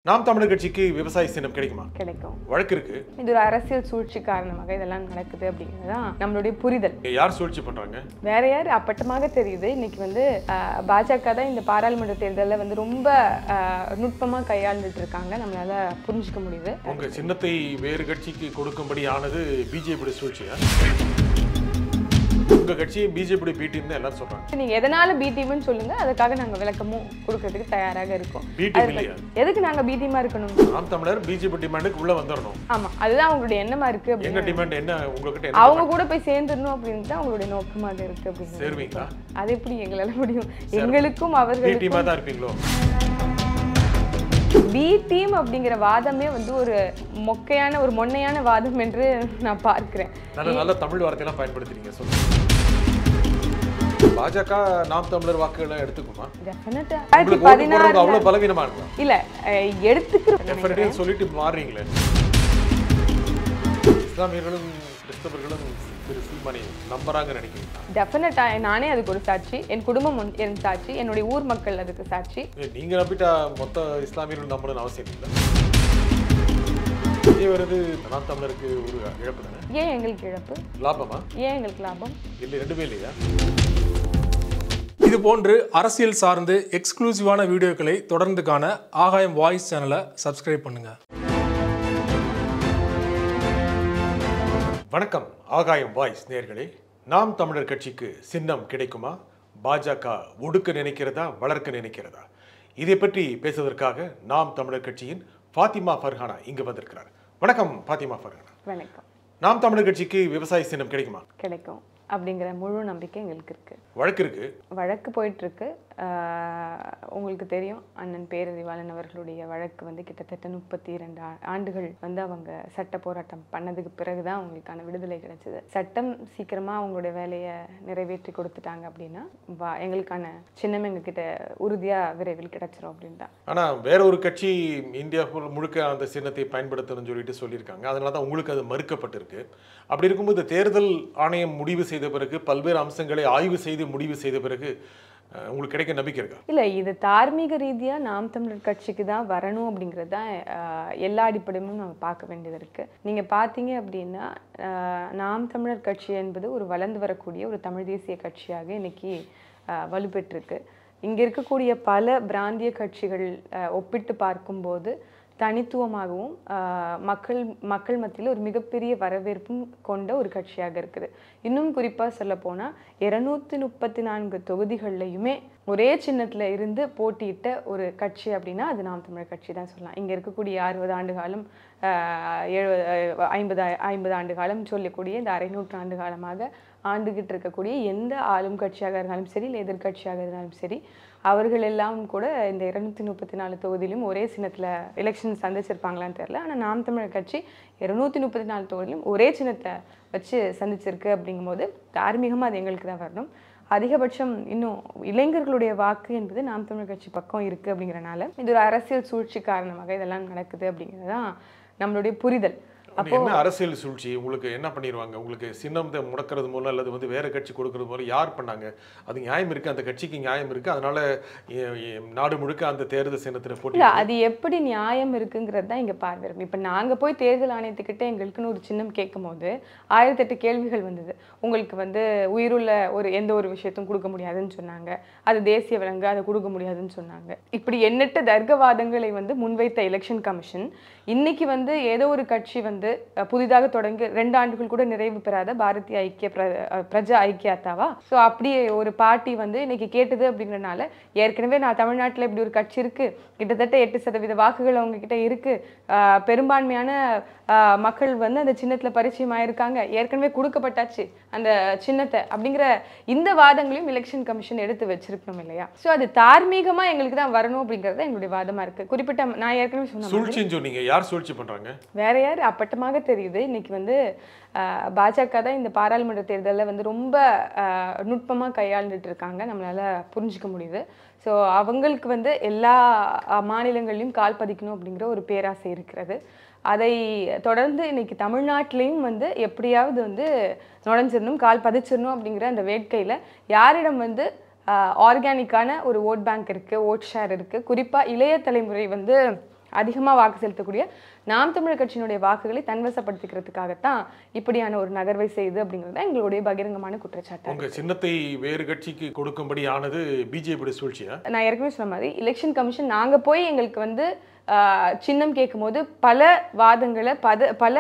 நாம் தமிழர் கட்சிக்கு விவசாய சின்னம் கிடைக்குமா கிடைக்கும் வழக்கு இருக்கு இது ஒரு அரசியல் சூழ்ச்சி காரணமாக இதெல்லாம் நடக்குது அப்படிங்கிறது தான் நம்மளுடைய புரிதல் இங்க யார் சூழ்ச்சி பண்றாங்க வேற யார் அப்பட்டமாக தெரியுது இன்னைக்கு வந்து ஆஹ், பாஜக தான் இந்த பாராளுமன்ற தேர்தலில் வந்து ரொம்ப ஆஹ், நுட்பமா கையாண்டுட்டு இருக்காங்க நம்மளால புரிஞ்சுக்க முடியுது உங்க சின்னத்தை வேறு கட்சிக்கு கொடுக்கும்படி ஆனது பிஜேபி சூழ்ச்சியா உங்க கட்சி பிஜேபி பி டீம் தான் எல்லாரும் சொல்றாங்க நீங்க எதனால பி டீம்னு சொல்லுங்க அதுக்காக நாங்க விளக்கமும் கொடுக்கறதுக்கு தயாராக இருக்கோம் பி டீம் இல்லையா எதுக்கு நாங்க பி டீமா இருக்கணும் நாம் தமிழர் பிஜேபி டிமாண்டுக்கு உள்ள வந்துடணும் ஆமா அதுதான் அவங்களுடைய எண்ணமா இருக்கு எங்க அப்படின்னு டிமாண்ட் என்ன உங்ககிட்ட என்ன அவங்க கூட போய் சேர்ந்துடணும் அப்படின்னு தான் அவங்களுடைய நோக்கமாக இருக்கு அப்படின்னு சேருவீங்களா அது எப்படி எங்களால முடியும் எங்களுக்கும் பி அவர்களுக்கும் டீமா தான் இருப்பீங்களோ பி டீம் அப்படிங்கிற வாதமே வந்து ஒரு மொக்கையான ஒரு மொன்னையான வாதம் என்று நான் பார்க்கிறேன் நல்ல நல்ல தமிழ் வார்த்தையெல்லாம் பயன்படுத்துறீங்க சொல்லுங்க பாஜக நாம் தமிழர் வாக்குகளை எடுத்துக்குமா டெஃபினட்டா உங்களுக்கு ஓட்டு போடுறது அவ்வளவு பலவீனமா இருக்கலாம் இல்ல அஹ், எடுத்துக்கிற டெஃபினட்னு சொல்லிட்டு மாறுறீங்களே இஸ்லாமியர்களும் கிறிஸ்தவர்களும் திரு சீமானை நம்புறாங்க நினைக்கிறீங்களா டெஃபினட்டா நானே அதுக்கு ஒரு சாட்சி என் குடும்பம் ஒன்- என் சாட்சி என்னுடைய ஊர் மக்கள் அதுக்கு சாட்சி ஏய், நீங்க நம்பிட்டா மொத்த இஸ்லாமியர்கள் நம்பணும்னு அவசியம் இல்லை இதே வருது நாம் தமிழருக்கு ஒரு இழப்பு தானே ஏன் எங்களுக்கு இழப்பு லாபமா ஏன் எங்களுக்கு லாபம் இல்லை ரெண்டுமே இல்லையா இது போன்று அரசியல் சார்ந்து எக்ஸ்க்ளூசிவான வீடியோக்களை தொடர்ந்து காண ஆகாயம் வாய்ஸ் சேனலை சப்ஸ்கிரைப் பண்ணுங்க வணக்கம் ஆகாயம் வாய்ஸ் நேர்களே நாம் தமிழர் கட்சிக்கு சின்னம் கிடைக்குமா பாஜக ஒடுக்க நினைக்கிறதா வளர்க்க நினைக்கிறதா இதை பற்றி பேசுவதற்காக நாம் தமிழர் கட்சியின் ஃபாத்திமா ஃபர்ஹானா இங்கு வந்திருக்கிறார் வணக்கம் ஃபாத்திமா ஃபர்ஹானா வணக்கம் நாம் தமிழர் கட்சிக்கு விவசாய சின்னம் கிடைக்குமா கிடைக்கும் அப்படிங்கிற முழு நம்பிக்கை எங்களுக்கு இருக்கு வழக்கு இருக்கு வழக்கு போயிட்டுருக்கு உங்களுக்கு தெரியும் அண்ணன் பேரறிவாளன் அவர்களுடைய வழக்கு வந்து கிட்டத்தட்ட முப்பத்தி இரண்டு ஆண்டுகள் வந்து அவங்க சட்ட போராட்டம் பண்ணதுக்கு பிறகு தான் அவங்களுக்கான விடுதலை கிடைச்சது சட்டம் சீக்கிரமாக அவங்களுடைய வேலையை நிறைவேற்றி கொடுத்துட்டாங்க அப்படின்னா வா எங்களுக்கான சின்னம் எங்ககிட்ட உறுதியாக விரைவில் கிடைச்சிரும் அப்படின்னு தான் ஆனா வேற ஒரு கட்சி இந்தியா full முழுக்க அந்த சின்னத்தை பயன்படுத்தணும்னு சொல்லிட்டு சொல்லியிருக்காங்க அதனால தான் உங்களுக்கு அது மறுக்கப்பட்டிருக்கு அப்படி இருக்கும்போது தேர்தல் ஆணையம் முடிவு செய்த பிறகு பல்வேறு அம்சங்களை ஆய்வு செய்து முடிவு செய்த பிறகு அஹ், உங்களுக்கு கிடைக்க நம்பிக்கை இருக்கா இல்லை இது தார்மீக ரீதியாக நாம் தமிழர் கட்சிக்கு தான் வரணும் அப்படிங்கிறது தான் ஆஹ், எல்லா அடிப்படையும் நம்ம பார்க்க வேண்டியது இருக்குது நீங்கள் பார்த்தீங்க அப்படின்னா ஆஹ், நாம் தமிழர் கட்சி என்பது ஒரு வளர்ந்து வரக்கூடிய ஒரு தமிழ் தேசிய கட்சியாக இன்னைக்கு ஆஹ், வலுப்பெற்றிருக்கு இங்கே இருக்கக்கூடிய பல பிராந்திய கட்சிகள் ஆஹ், ஒப்பிட்டு பார்க்கும்போது தனித்துவமாகவும் ஆஹ், மக்கள் மக்கள் மத்தியில் ஒரு மிகப்பெரிய வரவேற்பும் கொண்ட ஒரு கட்சியாக இருக்குது இன்னும் குறிப்பாக சொல்ல போனால் இருநூத்தி முப்பத்தி நான்கு தொகுதிகள்லையுமே ஒரே சின்னத்தில் இருந்து போட்டியிட்ட ஒரு கட்சி அப்படின்னா அது நாம் தமிழர் கட்சி தான் சொல்லலாம் இங்கே இருக்கக்கூடிய அறுபது ஆண்டு காலம் ஆஹ், எழுபது அஹ், ஐம்பது ஐம்பது ஆண்டு காலம் சொல்லக்கூடிய இந்த அரை நூற்றாண்டு காலமாக ஆண்டுகிட்டு இருக்கக்கூடிய எந்த ஆளும் கட்சியாக இருந்தாலும் சரி இல்லை எதிர்க்கட்சியாக இருந்தாலும் சரி அவர்கள் எல்லாம் கூட இந்த இருநூத்தி முப்பத்தி நாலு தொகுதியிலும் ஒரே சின்னத்தில் எலெக்ஷன் சந்திச்சிருப்பாங்களான்னு தெரியல ஆனால் நாம் தமிழர் கட்சி இருநூத்தி முப்பத்தி நாலு தொகுதியிலும் ஒரே சின்னத்தை வச்சு சந்திச்சிருக்கு அப்படிங்கும்போது தார்மீகமாக அது எங்களுக்கு தான் வரணும் அதிகபட்சம் இன்னும் இளைஞர்களுடைய வாக்கு என்பது நாம் தமிழர் கட்சி பக்கம் இருக்குது அப்படிங்கிறனால இது ஒரு அரசியல் சூழ்ச்சி காரணமாக இதெல்லாம் நடக்குது அப்படிங்கிறது தான் நம்மளுடைய புரிதல் ஆனா என்ன அரசியல் சூழ்ச்சி உங்களுக்கு என்ன பண்ணிடுவாங்க உங்களுக்கு சின்னத்தை முடக்கிறது மூலம் அல்லது வந்து வேற கட்சி கொடுக்கறது மூலம் யார் பண்ணாங்க அது நியாயம் இருக்கு அந்த கட்சிக்கு நியாயம் இருக்கு அதனால எ- எ- நாடு முழுக்க அந்த தேர்தல் சின்னத்தில் போட்டி இல்ல அது எப்படி நியாயம் இருக்குங்கிறது தான் இங்க பார்வை இருக்கு இப்ப நாங்க போய் தேர்தல் ஆணையத்துக்கிட்ட எங்களுக்குன்னு ஒரு சின்னம் கேட்கும் போது ஆயிரத்தெட்டு கேள்விகள் வந்தது உங்களுக்கு வந்து உயிருள்ள ஒரு எந்த ஒரு விஷயத்தையும் கொடுக்க முடியாதுன்னு சொன்னாங்க அது தேசிய விலங்கு அதை கொடுக்க முடியாதுன்னு சொன்னாங்க இப்படி எண்ணற்ற தர்க்கவாதங்களை வந்து முன்வைத்த எலெக்ஷன் கமிஷன் இன்னைக்கு வந்து ஏதோ ஒரு கட்சி வந்து அஹ், புதிதாக தொடங்கி ரெண்டு ஆண்டுகள் கூட நிறைவு பெறாத பாரதிய ஐக்கிய பிர அஹ், பிரஜா ஐக்கியாத்தாவா ஸோ அப்படி ஒரு பார்ட்டி வந்து இன்னைக்கு கேட்டது அப்படின்றனால ஏற்கனவே நான் தமிழ்நாட்டில் இப்படி ஒரு கட்சி இருக்கு கிட்டத்தட்ட எட்டு சதவீத வாக்குகள் அவங்க கிட்ட இருக்கு ஆஹ் பெரும்பான்மையான ஆஹ் மக்கள் வந்து அந்த சின்னத்துல பரிச்சயமாயிருக்காங்க ஏற்கனவே கொடுக்கப்பட்டாச்சு அந்த சின்னத்தை அப்படிங்கிற இந்த வாதங்களையும் எலெக்ஷன் கமிஷன் எடுத்து வச்சிருக்கணும் இல்லையா ஸோ அது தார்மீகமா எங்களுக்கு தான் வரணும் அப்படிங்கிறது தான் எங்களுடைய வாதமா இருக்கு குறிப்பிட்ட நான் ஏற்கனவே சொன்ன மாதிரி சூழ்ச்சின்னு சொன்னீங்க யார் சூழ்ச்சி பண்றாங்க வேற யார் அப்பட்டமாக தெரியுது இன்னைக்கு வந்து ஆஹ், பாஜக தான் இந்த பாராளுமன்ற தேர்தலில் வந்து ரொம்ப ஆஹ், நுட்பமா கையாண்டுட்டு இருக்காங்க நம்மளால புரிஞ்சுக்க முடியுது ஸோ அவங்களுக்கு வந்து எல்லா ஆஹ், மாநிலங்கள்லையும் கால் பதிக்கணும் அப்படிங்கிற ஒரு பேராசை இருக்கிறது அதை தொடர்ந்து இன்னைக்கு தமிழ்நாட்டிலையும் வந்து எப்படியாவது வந்து நுழைஞ்சிடணும் கால் பதிச்சிடணும் அப்படிங்கிற அந்த வேட்கையில யாரிடம் வந்து ஆர்கானிக்கான ஒரு ஓட் பேங்க் இருக்குது ஓட் ஷேர் இருக்குது குறிப்பாக இளைய தலைமுறை வந்து அதிகமாக வாக்கு செலுத்தக்கூடிய நாம் தமிழர் கட்சியினுடைய வாக்குகளை தன்வசப்படுத்திக்கிறதுக்காகத்தான் இப்படியான ஒரு நகர்வை செய்து அப்படிங்கிறது தான் எங்களுடைய பகிரங்கமான குற்றச்சாட்டு உங்க சின்னத்தை வேறு கட்சிக்கு கொடுக்கும்படி ஆனது பிஜேபி சூழ்ச்சியா நான் ஏற்கனவே சொன்ன மாதிரி எலெக்ஷன் கமிஷன் நாங்கள் போய் எங்களுக்கு வந்து ஆஹ், சின்னம் கேட்கும்போது பல வாதங்களை பத பல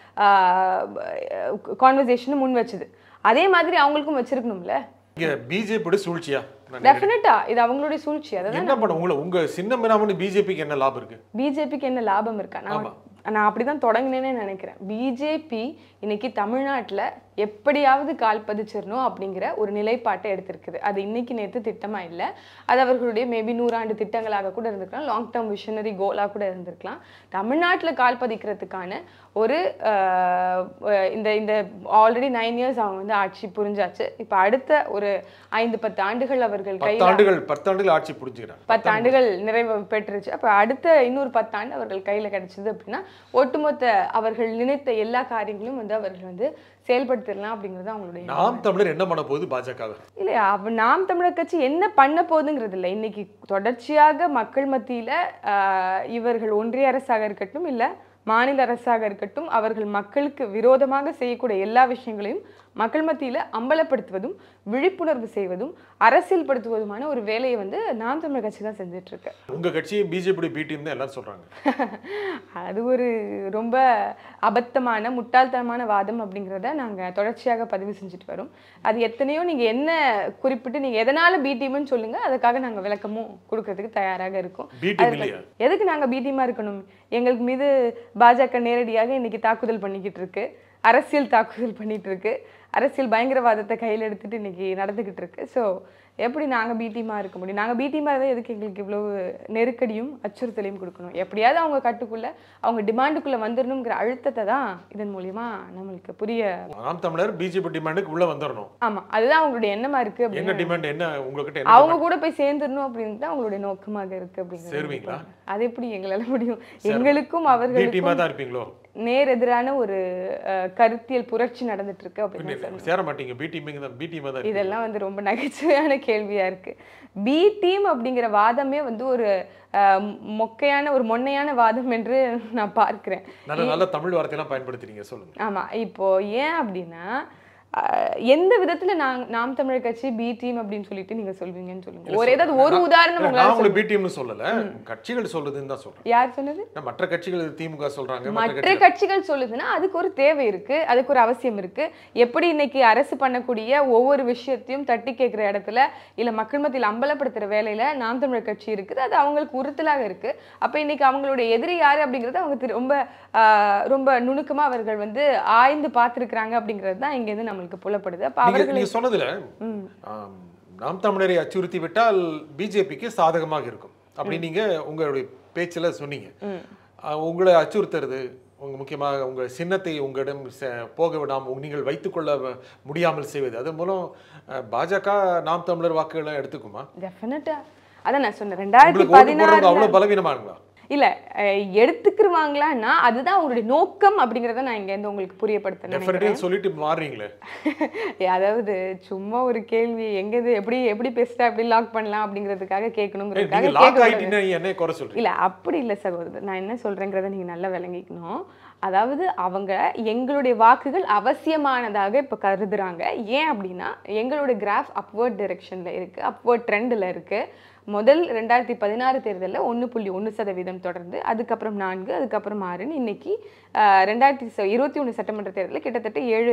கான்வர்சேஷனும் முன் வச்சுது அதே மாதிரி அவங்களுக்கும் வச்சிருக்கணும்ல இங்க பிஜேபி சூழ்ச்சியா நான் டெஃபினட்டா இது அவங்களுடைய சூழ்ச்சி அதை என்ன பண்ண உங்களை உங்க சின்னம் இல்லாமல் பிஜேபிக்கு என்ன லாபம் இருக்கு பிஜேபிக்கு என்ன லாபம் இருக்கா நான் நான் அப்படிதான் தொடங்கினேனே நினைக்கிறேன் பிஜேபி இன்னைக்கு தமிழ்நாட்டுல எப்படியாவது கால் பதிச்சிடணும் அப்படிங்கிற ஒரு நிலைப்பாட்டை எடுத்திருக்குது அது இன்னைக்கு நேத்து திட்டமா இல்ல அது அவர்களுடைய மேபி நூறாண்டு திட்டங்களாக கூட இருந்திருக்கலாம் லாங் டேர்ம் விஷனரி கோலாக கூட இருந்திருக்கலாம் தமிழ்நாட்டுல கால் பதிக்கிறதுக்கான ஒரு ஆஹ், அஹ், இந்த இந்த ஆல்ரெடி நைன் இயர்ஸ் அவங்க வந்து ஆட்சி புரிஞ்சாச்சு இப்போ அடுத்த ஒரு ஐந்து பத்து ஆண்டுகள் அவர்கள் கையில் பத்தாண்டுகள் பத்தாண்டுகள் ஆட்சி புரிஞ்சுக்கிறாங்க பத்து ஆண்டுகள் நிறைவு பெற்றுச்சு அப்ப அடுத்த இன்னொரு பத்தாண்டு அவர்கள் கையில கிடைச்சது அப்படின்னா ஒட்டுமொத்த அவர்கள் நினைத்த எல்லா காரியங்களும் வந்து அவர்கள் வந்து செயல்படுத்திடலாம் அப்படிங்கிறது அவங்களுடைய நாம் தமிழர் என்ன பண்ண போகுது பாஜக இல்லையா அப்ப நாம் தமிழர் கட்சி என்ன பண்ண போகுதுங்கிறது இல்லை இன்னைக்கு தொடர்ச்சியாக மக்கள் மத்தியில ஆஹ், இவர்கள் ஒன்றிய அரசாக இருக்கட்டும் இல்ல மாநில அரசாக இருக்கட்டும் அவர்கள் மக்களுக்கு விரோதமாக செய்யக்கூடிய எல்லா விஷயங்களையும் மக்கள் மத்தியில அம்பலப்படுத்துவதும் விழிப்புணர்வு செய்வதும் அரசியல்படுத்துவதுமான ஒரு வேலையை வந்து நாம் தமிழர் கட்சி தான் செஞ்சுட்டு இருக்கு உங்க கட்சி பிஜேபி பி டீம் தான் எல்லாரும் சொல்றாங்க அது ஒரு ரொம்ப அபத்தமான முட்டாள்தனமான வாதம் அப்படிங்கிறத நாங்கள் தொடர்ச்சியாக பதிவு செஞ்சுட்டு வரோம் அது எத்தனையோ நீங்கள் என்ன குறிப்பிட்டு நீங்கள் எதனால் பி டீம்னு சொல்லுங்கள் அதுக்காக நாங்கள் விளக்கமும் கொடுக்கறதுக்கு தயாராக இருக்கோம் பி டீம் இல்லையா எதுக்கு நாங்கள் பி டீமாக இருக்கணும் எங்களுக்கு மீது பாஜக நேரடியாக இன்னைக்கு தாக்குதல் பண்ணிக்கிட்டு இருக்கு அரசியல் தாக்குதல் பண்ணிட்டு இருக்கு அரசியல் பயங்கரவாதத்தை கையில் எடுத்துட்டு இன்னைக்கு நடந்துக்கிட்டு இருக்கு ஸோ எப்படி நாங்கள் பி டீமாக இருக்க முடியும் நாங்கள் பி டீமாக இருந்தால் எதுக்கு எங்களுக்கு இவ்வளவு நெருக்கடியும் அச்சுறுத்தலையும் கொடுக்கணும் எப்படியாவது அவங்க கட்டுக்குள்ள அவங்க டிமாண்டுக்குள்ள வந்துடணுங்கிற அழுத்தத்தை தான் இதன் மூலியமா நம்மளுக்கு புரிய நாம் தமிழர் பிஜேபி டிமாண்டுக்கு உள்ள வந்துடணும் ஆமா அதுதான் அவங்களுடைய எண்ணமா இருக்கு எங்க அப்படின்னு டிமாண்ட் என்ன உங்ககிட்ட என்ன அவங்க கூட போய் சேர்ந்துடணும் அப்படின்னு தான் அவங்களுடைய நோக்கமாக இருக்கு அப்படிங்கிறது சேருவீங்களா? அது எப்படி எங்களால முடியும் எங்களுக்கும் பி அவர்களுக்கும் டீமா தான் இருப்பீங்களோ நேர் எதிரான ஒரு அஹ், கருத்தியல் புரட்சி நடந்துட்டு இருக்கு அப்படின்னு தான் சொல்லணும். சேர மாட்டீங்க பி டீமிங் தான் பி டீமா தான் இருப்பீங்க. இதெல்லாம் வந்து ரொம்ப நகைச்சுவையான கேள்வியா இருக்கு பி டீம் அப்படிங்கிற வாதமே வந்து ஒரு அஹ், மொக்கையான ஒரு மொன்னையான வாதம் என்று நான் பார்க்கிறேன் நல்ல நல்ல தமிழ் வார்த்தையெல்லாம் பயன்படுத்துறீங்க சொல்லுங்க ஆமா இப்போ ஏன் அப்படின்னா அஹ், எந்த விதத்துல நான் நாம் தமிழர் கட்சி பி டீம் அப்படின்னு சொல்லிட்டு நீங்க சொல்வீங்கன்னு சொல்லுங்க ஒரு ஏதாவது ஒரு உதாரணம் இல்ல, உங்களால நான் உங்களை பி டீம்னு சொல்லல கட்சிகள் சொல்லுதுன்னு தான் சொல்றேன் யார் சொன்னது நான் மற்ற கட்சிகள் திமுக சொல்றாங்க மற்ற மற்ற கட்சிகள் கட்சிகள் சொல்லுதுன்னா அதுக்கு ஒரு தேவை இருக்கு அதுக்கு ஒரு அவசியம் இருக்கு எப்படி இன்னைக்கு அரசு பண்ணக்கூடிய ஒவ்வொரு விஷயத்தையும் தட்டி கேட்கிற இடத்துல இல்ல மக்கள் மத்தியில் அம்பலப்படுத்துற வேலையில நாம் தமிழர் கட்சி இருக்குது அது அவங்களுக்கு உறுத்தலாக இருக்கு அப்ப இன்னைக்கு அவங்களுடைய எதிரி யாரு அப்படிங்கறது அவங்க திரு- ரொம்ப ஆஹ், ரொம்ப நுணுக்கமா அவர்கள் வந்து ஆய்ந்து பார்த்திருக்கிறாங்க அப்படிங்கிறது தான் இங்க இருந்து நம்மளுக்கு புலப்படுது அப்ப நீங்க அவர்களை நீங்க சொன்னதுல ஆம், நாம் தமிழரை அச்சுறுத்தி விட்டால் பிஜேபிக்கு சாதகமாக இருக்கும் அப்படி நீங்க உங்களுடைய பேச்சுல சொன்னீங்க ஆ, உங்களை அச்சுறுத்துறது உங்க முக்கியமாக உங்க சின்னத்தை உங்களிடம் செ- போக விடாமல் உங்க- நீங்கள் வைத்துக்கொள்ள வ- முடியாமல் செய்வது அதன் மூலம் அ, பாஜக நாம் தமிழர் வாக்குகளை எடுத்துக்குமா டெஃபினட்டா அதான் நான் சொன்னேன் ரெண்டாயிரத்தி உங்களுக்கு ஓட்டு பதினாறு போடுறது அவ்வளவு பலவீனமாங்களா இல்ல அஹ், எடுத்துக்கிருவாங்களான்னா அதுதான் அவங்களுடைய நோக்கம் அப்படிங்கறத நான் இங்க இருந்து உங்களுக்கு புரியப்படுத்த நினைக்கிறேன் டெஃபினட்டாக சொல்லிட்டு மாறுறீங்களே அதாவது சும்மா ஒரு கேள்வி எங்க இது எப்படி எப்படி பேசிட்டா எப்படி லாக் பண்ணலாம் அப்படிங்கிறதுக்காக ஏய், கேட்கணுங்கிறதுக்காக நீங்க லாக் கேட்க ஆயிட்டீங்கன்னா என்ன குறை சொல்றீங்க இல்ல அப்படி இல்ல சகோதரர் நான் என்ன சொல்றேங்கிறத நீங்க நல்லா விளங்கிக்கணும் அதாவது அவங்க எங்களுடைய வாக்குகள் அவசியமானதாக இப்ப கருதுறாங்க ஏன் அப்படின்னா எங்களுடைய கிராஃப் அப்வர்ட் டைரக்ஷன்ல இருக்கு அப்வர்ட் ட்ரெண்டில் இருக்கு முதல் ரெண்டாயிரத்தி பதினாறு தேர்தலில் ஒன்று புள்ளி ஒன்று சதவீதம் தொடர்ந்து அதுக்கப்புறம் நான்கு அதுக்கப்புறம் ஆறுன்னு இன்னைக்கு ஆஹ், ரெண்டாயிரத்தி ச- இருபத்தி ஒன்று சட்டமன்ற தேர்தலில் கிட்டத்தட்ட ஏழு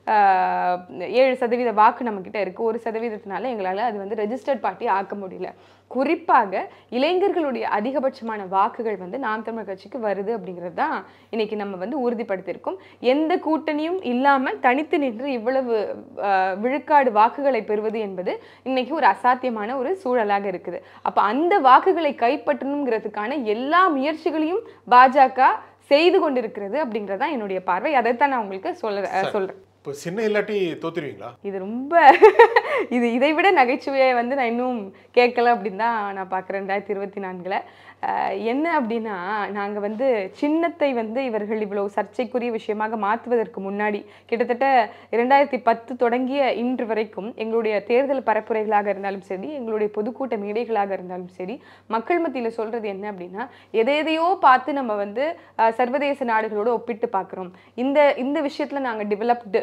ஆஹ், ஏழு சதவீத வாக்கு நம்மக்கிட்ட இருக்குது ஒரு சதவீதத்தினால எங்களால் அது வந்து ரெஜிஸ்டர்ட் பார்ட்டி ஆக்க முடியல குறிப்பாக இளைஞர்களுடைய அதிகபட்சமான வாக்குகள் வந்து நாம் தமிழர் கட்சிக்கு வருது அப்படிங்கிறது தான் இன்னைக்கு நம்ம வந்து உறுதிப்படுத்தியிருக்கோம் எந்த கூட்டணியும் இல்லாமல் தனித்து நின்று இவ்வளவு ஆஹ், விழுக்காடு வாக்குகளை பெறுவது என்பது இன்னைக்கு ஒரு அசாத்தியமான ஒரு சூழலாக இருக்குது அப்போ அந்த வாக்குகளை கைப்பற்றணுங்கிறதுக்கான எல்லா முயற்சிகளையும் பாஜக செய்து கொண்டிருக்கிறது அப்படிங்கிறது தான் என்னுடைய பார்வை அதைத்தான் நான் உங்களுக்கு சொல்ல சொல்றேன் இப்போ சின்ன இல்லாட்டி தோத்துருவீங்களா இது ரொம்ப இது இதை விட நகைச்சுவையை வந்து நான் இன்னும் கேட்கல அப்படின்னு தான் நான் பார்க்குறேன் ரெண்டாயிரத்தி இருபத்தி நான்கில் என்ன அப்படின்னா நாங்கள் வந்து சின்னத்தை வந்து இவர்கள் இவ்வளவு சர்ச்சைக்குரிய விஷயமாக மாற்றுவதற்கு முன்னாடி கிட்டத்தட்ட இரண்டாயிரத்தி பத்து தொடங்கிய இன்று வரைக்கும் எங்களுடைய தேர்தல் பரப்புரைகளாக இருந்தாலும் சரி எங்களுடைய பொதுக்கூட்ட மேடைகளாக இருந்தாலும் சரி மக்கள் மத்தியில் சொல்கிறது என்ன அப்படின்னா எதை எதையோ பார்த்து நம்ம வந்து அஹ், சர்வதேச நாடுகளோட ஒப்பிட்டு பார்க்குறோம் இந்த இந்த விஷயத்தில் நாங்கள் டெவலப்டு